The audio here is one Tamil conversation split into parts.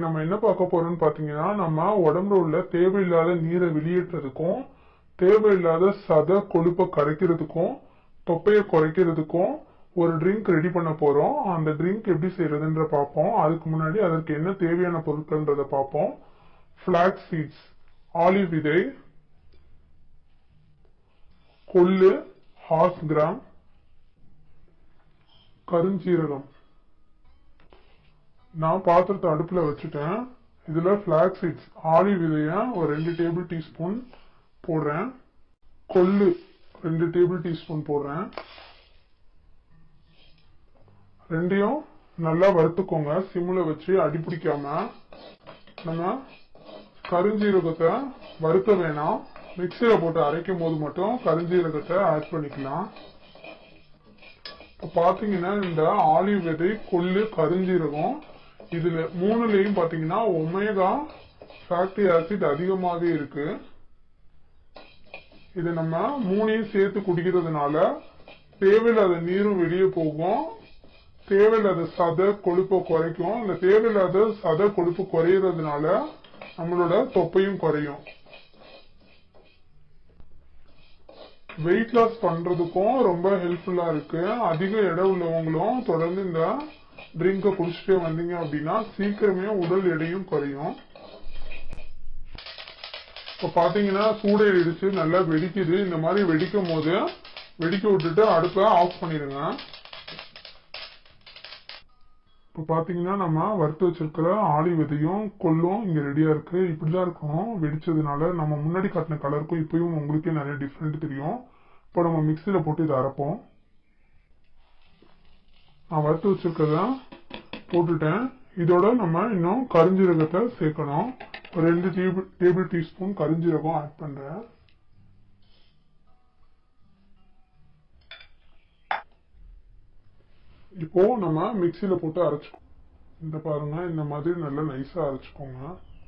நம்ம என்ன பார்க்க போறோம்னு பாத்தீங்கன்னா நம்ம உடம்புல உள்ள தேவையில்லாத நீரை வெளியேற்றுறதுக்கும் தேவையில்லாத சத கொழுப்பை கரைக்கிறதுக்கும் தொப்பையை குறைக்கிறதுக்கும் ஒரு ட்ரிங்க் ரெடி பண்ண போறோம் அந்த ட்ரிங்க் எப்படி செய்யறதுன்ற பார்ப்போம் அதுக்கு முன்னாடி அதற்கு என்ன தேவையான பொருட்கள்ன்றத பார்ப்போம் ஃபிளாக் சீட்ஸ் ஆலிவ் விதை கொள்ளு ஹார்ஸ் கிராம் கருஞ்சீரகம் நான் பாத்திரத்தை அடுப்புல வச்சுட்டேன் இதுல ஃபிளாக் சீட்ஸ் ஆலிவ் விதைய ஒரு ரெண்டு டேபிள் டீஸ்பூன் போடுறேன் கொள்ளு ரெண்டு டேபிள் டீஸ்பூன் போடுறேன் ரெண்டையும் நல்லா வறுத்துக்கோங்க சிம்ல வச்சு அடிப்பிடிக்காம நம்ம கருஞ்சீரகத்தை வறுக்க வேணாம் மிக்சியில போட்டு அரைக்கும் போது மட்டும் கருஞ்சீரகத்தை ஆட் பண்ணிக்கலாம் இப்போ பாத்தீங்கன்னா இந்த ஆலிவ் விதை கொள்ளு கருஞ்சீரகம் இதுல மூணுலயும் பாத்தீங்கன்னா ஒமேகா ஃபேக்டி ஆசிட் அதிகமாவே இருக்கு இது நம்ம மூணையும் சேர்த்து குடிக்கிறதுனால தேவையில்லாத நீரும் வெளியே போகும் தேவையில்லாத சத கொழுப்பை குறைக்கும் இந்த தேவையில்லாத சத கொழுப்பு குறையறதுனால நம்மளோட தொப்பையும் குறையும் வெயிட் லாஸ் பண்றதுக்கும் ரொம்ப ஹெல்ப்ஃபுல்லா இருக்கு அதிக எடை உள்ளவங்களும் தொடர்ந்து இந்த ட்ரிங்கை குடிச்சிட்டே வந்தீங்க அப்படின்னா சீக்கிரமே உடல் எடையும் குறையும் இப்ப பாத்தீங்கன்னா சூடேறிடுச்சு நல்லா வெடிக்குது இந்த மாதிரி வெடிக்கும் போது வெடிக்க விட்டுட்டு அடுப்பை ஆஃப் பண்ணிடுங்க இப்போ பாத்தீங்கன்னா நம்ம வறுத்து வச்சிருக்கிற ஆளி விதையும் கொள்ளும் இங்க ரெடியா இருக்கு இப்படிதான் இருக்கும் வெடிச்சதுனால நம்ம முன்னாடி காட்டின கலருக்கும் இப்பயும் உங்களுக்கே நிறைய டிஃப்ரெண்ட் தெரியும் இப்போ நம்ம மிக்சியில போட்டு இதை அரைப்போம் நான் வறுத்து வச்சிருக்கத போட்டுட்டேன் இதோட நம்ம இன்னும் கரிஞ்சீரகத்தை சேர்க்கணும் ஒரு ரெண்டு டேபிள் டேபிள் டீஸ்பூன் கரிஞ்சீரகம் ஆட் பண்றேன் இப்போ நம்ம மிக்சியில போட்டு அரைச்சுக்கோ இந்த பாருங்க இந்த மாதிரி நல்லா நைஸா அரைச்சுக்கோங்க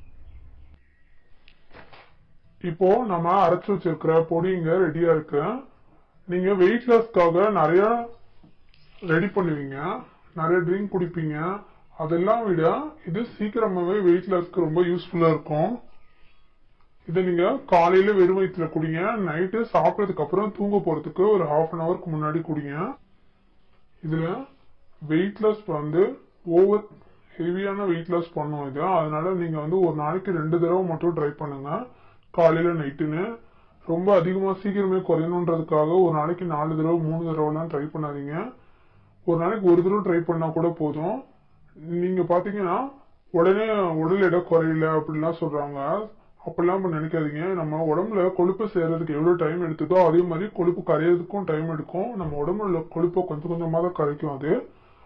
இப்போ நம்ம அரைச்சு வச்சிருக்கிற பொடி இங்க ரெடியா இருக்கு நீங்க வெயிட் லாஸ்க்காக நிறைய ரெடி பண்ணுவீங்க நிறைய ட்ரிங்க் குடிப்பீங்க அதெல்லாம் விட இது சீக்கிரமாவே வெயிட் லாஸ்க்கு ரொம்ப யூஸ்ஃபுல்லா இருக்கும் இதை நீங்க காலையில வெறும் வயிற்றுல குடிங்க நைட்டு சாப்பிட்டதுக்கு அப்புறம் தூங்க போறதுக்கு ஒரு ஹாஃப் அன் ஹவருக்கு முன்னாடி குடிங்க இதுல வெயிட் லாஸ் வந்து ஓவர் ஹெவியான வெயிட் லாஸ் பண்ணும் இது அதனால நீங்க வந்து ஒரு நாளைக்கு ரெண்டு தடவை மட்டும் ட்ரை பண்ணுங்க காலையில நைட்டுன்னு ரொம்ப அதிகமா சீக்கிரமே குறையணுன்றதுக்காக ஒரு நாளைக்கு நாலு தடவை மூணு தடவைலாம் ட்ரை பண்ணாதீங்க ஒரு நாளைக்கு ஒரு தடவை ட்ரை பண்ணா கூட போதும் நீங்க பாத்தீங்கன்னா உடனே உடல் எடை குறையல அப்படிலாம் சொல்றாங்க அப்படிலாம் இப்ப நினைக்காதீங்க நம்ம உடம்புல கொழுப்பு சேர்றதுக்கு எவ்வளவு டைம் எடுத்துதோ அதே மாதிரி கொழுப்பு கரையிறதுக்கும் டைம் எடுக்கும் நம்ம உடம்புல உள்ள கொழுப்பை கொஞ்சம் கொஞ்சமா தான் கரைக்கும் அது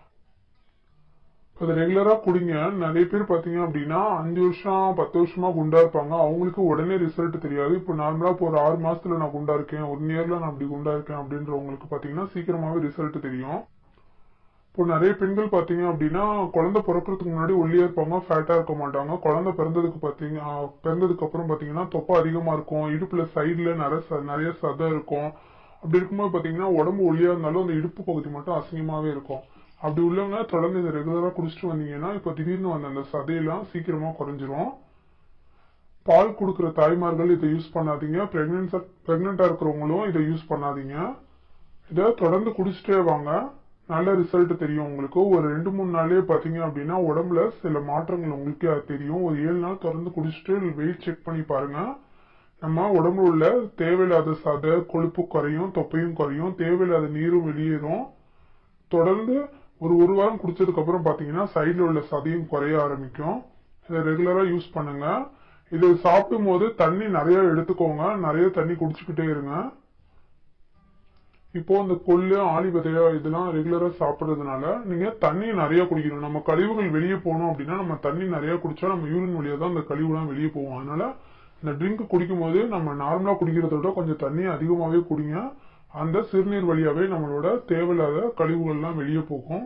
அது ரெகுலரா குடிங்க நிறைய பேர் பாத்தீங்க அப்படின்னா அஞ்சு வருஷம் பத்து வருஷமா குண்டா இருப்பாங்க அவங்களுக்கு உடனே ரிசல்ட் தெரியாது இப்போ நார்மலா இப்போ ஒரு ஆறு மாசத்துல நான் குண்டா இருக்கேன் ஒன் இயர்ல நான் அப்படி குண்டா இருக்கேன் அப்படின்றவங்களுக்கு பாத்தீங்கன்னா சீக்கிரமாவே ரிசல்ட் தெரியும் இப்போ நிறைய பெண்கள் பாத்தீங்க அப்படின்னா குழந்தை பிறக்கிறதுக்கு முன்னாடி ஒல்லியா இருப்பாங்க ஃபேட்டா இருக்க மாட்டாங்க குழந்தை பிறந்ததுக்கு பாத்தீங்க ஆஹ் பிறந்ததுக்கு அப்புறம் பாத்தீங்கன்னா தொப்பை அதிகமா இருக்கும் இடுப்புல சைடுல நிறைய ச- நிறைய சதை இருக்கும் அப்படி இருக்கும்போது பாத்தீங்கன்னா உடம்பு ஒல்லியா இருந்தாலும் அந்த இடுப்பு பகுதி மட்டும் அசிங்கமாவே இருக்கும் அப்படி உள்ளவங்க தொடர்ந்து இதை ரெகுலரா குடிச்சிட்டு வந்தீங்கன்னா இப்போ திடீர்னு வந்த அந்த சதையெல்லாம் சீக்கிரமா குறைஞ்சிரும் பால் கொடுக்குற தாய்மார்கள் இதை யூஸ் பண்ணாதீங்க பிரெக்னன்ஸா பிரெக்னெண்டா இருக்கிறவங்களும் இதை யூஸ் பண்ணாதீங்க இதை தொடர்ந்து குடிச்சிட்டே வாங்க நல்ல ரிசல்ட் தெரியும் உங்களுக்கு ஒரு ரெண்டு மூணு நாளே பாத்தீங்க அப்படின்னா உடம்புல சில மாற்றங்கள் உங்களுக்கே அது தெரியும் ஒரு ஏழு நாள் தொடர்ந்து குடிச்சிட்டு வெயிட் செக் பண்ணி பாருங்க நம்ம உடம்புல உள்ள தேவையில்லாத சதை கொழுப்பு குறையும் தொப்பையும் குறையும் தேவையில்லாத நீரும் வெளியேறும் தொடர்ந்து ஒரு ஒரு வாரம் குடிச்சதுக்கு அப்புறம் பாத்தீங்கன்னா சைடுல உள்ள சதையும் குறைய ஆரம்பிக்கும் இதை ரெகுலரா யூஸ் பண்ணுங்க இது சாப்பிடும் போது தண்ணி நிறைய எடுத்துக்கோங்க நிறைய தண்ணி குடிச்சுக்கிட்டே இருங்க இப்போ இந்த கொள்ளு ஆளி விதையா இதெல்லாம் ரெகுலரா சாப்பிடுறதுனால நீங்க தண்ணி நிறைய குடிக்கணும் நம்ம கழிவுகள் வெளியே போகணும் அப்படின்னா நம்ம தண்ணி நிறைய குடிச்சா நம்ம யூரின் வழியா தான் அந்த கழிவுலாம் வெளியே போகும் அதனால இந்த ட்ரிங்க் குடிக்கும் போது நம்ம நார்மலா குடிக்கிறத விட கொஞ்சம் தண்ணி அதிகமாவே குடிங்க அந்த சிறுநீர் வழியாவே நம்மளோட தேவையில்லாத கழிவுகள்லாம் வெளியே போகும்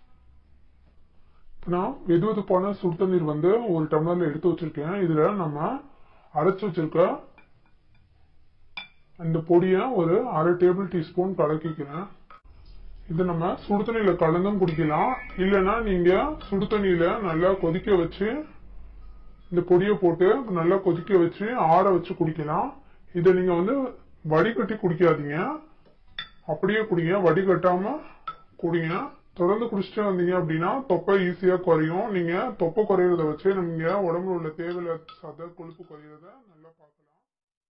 இப்ப நான் வெது வெதுப்பான சுடு தண்ணீர் வந்து ஒரு டம்ளர்ல எடுத்து வச்சிருக்கேன் இதுல நம்ம அரைச்சு வச்சிருக்க இந்த பொடியை ஒரு அரை டேபிள் டீஸ்பூன் கலக்கிக்கிறேன் இது நம்ம சுடு தண்ணியில கலந்தும் குடிக்கலாம் இல்லைன்னா நீங்க சுடு தண்ணியில நல்லா கொதிக்க வச்சு இந்த பொடியை போட்டு நல்லா கொதிக்க வச்சு ஆற வச்சு குடிக்கலாம் இதை நீங்க வந்து வடிகட்டி குடிக்காதீங்க அப்படியே குடிங்க வடிகட்டாம குடிங்க தொடர்ந்து குடிச்சிட்டே வந்தீங்க அப்படின்னா தொப்பை ஈஸியா குறையும் நீங்க தொப்பை குறையிறத வச்சு நீங்க உடம்புல உள்ள தேவையில்லாத சத கொழுப்பு குறையிறத நல்லா பார்க்கலாம்